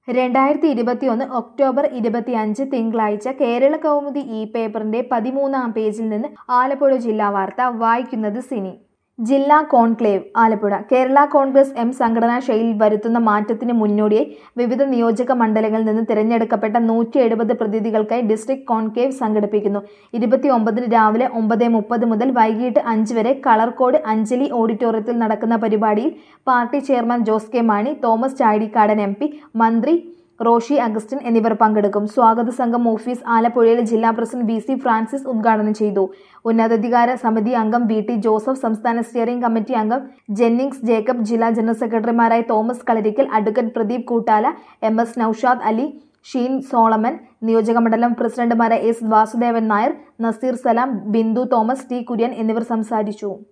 രണ്ടായിരത്തി ഇരുപത്തിയൊന്ന് ഒക്ടോബർ ഇരുപത്തിയഞ്ച് തിങ്കളാഴ്ച കേരള കൗമുദി ഇ പേപ്പറിന്റെ പതിമൂന്നാം പേജിൽ നിന്ന് ആലപ്പുഴ ജില്ലാ വാർത്ത വായിക്കുന്നത് സിനി ജില്ലാ conclave Alappuzha Kerala Congress M സംഘടനാ ശൈലിയിൽ വരുത്തുന്ന മാറ്റത്തിന് മുന്നോടിയായി വിവിധ നിയോജക മണ്ഡലങ്ങളിൽ നിന്ന് തിരഞ്ഞെടുക്കപ്പെട്ട നൂറ്റി എഴുപത് പ്രതിനിധികൾക്കായി ഡിസ്ട്രിക്ട് കോൺക്ലേവ് സംഘടിപ്പിക്കുന്നു ഇരുപത്തിയൊമ്പതിന് രാവിലെ ഒമ്പത് മുപ്പത് മുതൽ വൈകിട്ട് അഞ്ച് വരെ കളർകോട് അഞ്ജലി ഓഡിറ്റോറിയത്തിൽ നടക്കുന്ന പരിപാടിയിൽ party chairman Jose K Mani Thomas Chazhikadan M P മന്ത്രി റോഷി അഗസ്റ്റിൻ എന്നിവർ പങ്കെടുക്കും സ്വാഗത സംഘം ഓഫീസ് ആലപ്പുഴയിലെ ജില്ലാ പ്രസിഡന്റ് ബി സി ഫ്രാൻസിസ് ഉദ്ഘാടനം ചെയ്തു ഉന്നതാധികാര സമിതി അംഗം വി ടി ജോസഫ് സംസ്ഥാന സ്റ്റിയറിംഗ് കമ്മിറ്റി അംഗം ജെന്നിങ്സ് ജേക്കബ് ജില്ലാ ജനറൽ സെക്രട്ടറിമാരായ Thomas Kalarikkal advocate Pradeep Koottala M S Noushad Ali Sheen Solomon നിയോജകമണ്ഡലം പ്രസിഡന്റുമാരായ എസ് വാസുദേവൻ നായർ നസീർ സലാം ബിന്ദു തോമസ് ടി കുര്യൻ എന്നിവർ സംസാരിച്ചു